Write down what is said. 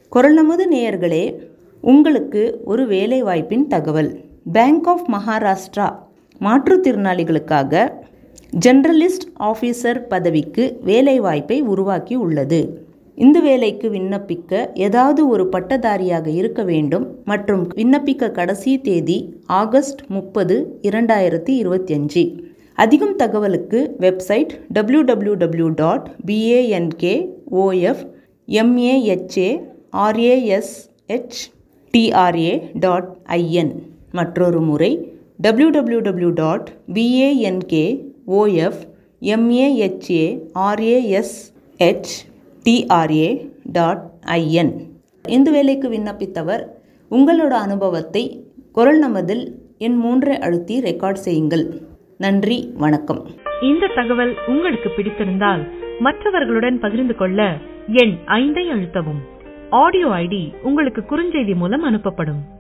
குரல் நமது நேயர்களே உங்களுக்கு ஒரு வேலைவாய்ப்பின் தகவல் பேங்க் ஆஃப் மகாராஷ்டிரா மாற்றுத்திறனாளிகளுக்காக ஜெனரலிஸ்ட் ஆஃபீஸர் பதவிக்கு வேலைவாய்ப்பை உருவாக்கி உள்ளது இந்த வேலைக்கு விண்ணப்பிக்க ஏதாவது ஒரு பட்டதாரியாக இருக்க வேண்டும் மற்றும் விண்ணப்பிக்க கடைசி தேதி ஆகஸ்ட் முப்பது இரண்டாயிரத்தி இருபத்தி அஞ்சு அதிகம் தகவலுக்கு website W W W dot B A N K O F M A H A R A S H T R A dot I N மற்றொரு முறை W W W dot B A N K O F M A H A R A S H T R A dot I N இந்த வேலைக்கு விண்ணப்பித்தவர் உங்களோட அனுபவத்தை குரல் நமதில் என் மூன்றை அழுத்தி ரெக்கார்ட் செய்யுங்கள் நன்றி வணக்கம் இந்த தகவல் உங்களுக்கு பிடித்திருந்தால் மற்றவர்களுடன் பகிர்ந்து கொள்ள எண் ஐந்தை அழுத்தவும் ஆடியோ ஐடி உங்களுக்கு குறுஞ்செய்தி மூலம் அனுப்பப்படும்